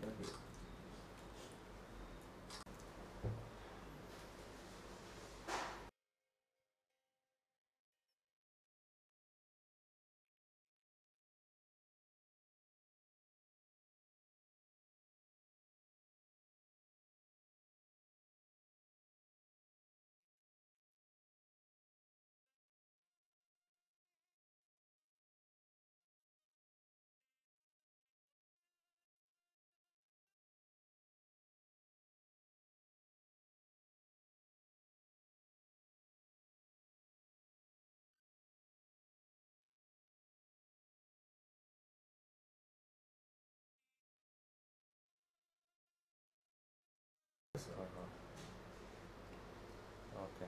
okay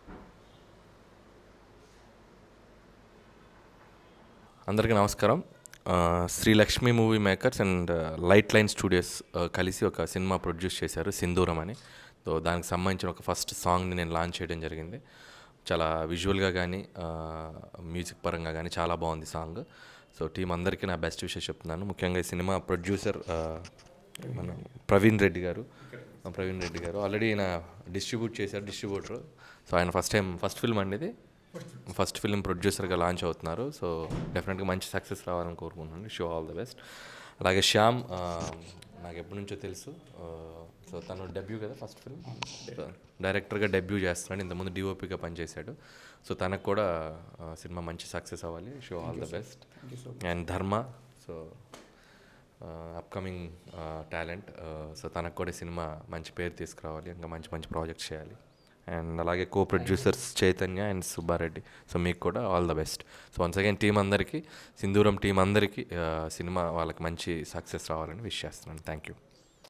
అందరికీ నమస్కారం ఆ, Sri Lakshmi movie makers and light line studios ఆ, కలిసి ఒక సినిమా ప్రొడ్యూస్ చేశారు సింధూరం అని సో దానికి సంబంధించిన ఒక ఫస్ట్ సాంగ్ని నేను లాంచ్ చేయడం జరిగింది చాలా విజువల్గా కానీ మ్యూజిక్ పరంగా కానీ చాలా బాగుంది సాంగ్ సో టీం అందరికీ నా బెస్ట్ విషయం చెప్తున్నాను ముఖ్యంగా ఈ సినిమా ప్రొడ్యూసర్ మన ప్రవీణ్ రెడ్డి గారు ఆ, ప్రవీణ్ రెడ్డి గారు ఆల్రెడీ ఆయన డిస్ట్రిబ్యూట్ చేశారు డిస్ట్రిబ్యూటర్ సో ఆయన ఫస్ట్ టైం ఫస్ట్ ఫిల్మ్ అండి ఇది ఫస్ట్ ఫిల్మ్ ప్రొడ్యూసర్గా లాంచ్ అవుతున్నారు సో డెఫినెట్గా మంచి సక్సెస్ రావాలని కోరుకుంటున్నాను షో ఆల్ ద బెస్ట్ అలాగే శ్యామ్ ఆ, నాకు ఎప్పటి నుంచో తెలుసు ఆ, సో తను డెబ్యూ కదా ఫస్ట్ ఫిల్మ్ డైరెక్టర్గా డెబ్యూ చేస్తున్నాడు ఇంతకుముందు డిఓపిగా పనిచేశాడు సో తనకు కూడా ఆ, సినిమా మంచి సక్సెస్ అవ్వాలి so all the best and Dharma so upcoming talent so తనకు కూడా ఈ సినిమా మంచి పేరు తీసుకురావాలి ఇంకా మంచి మంచి ప్రాజెక్ట్స్ చేయాలి అండ్ అలాగే co producers Chaitanya and Subbareddy so మీకు కూడా all the best so once again team అందరికీ సింధూరం టీం అందరికీ ఆ, సినిమా వాళ్ళకి మంచి సక్సెస్ రావాలని విష్ చేస్తున్నాను థ్యాంక్ యూ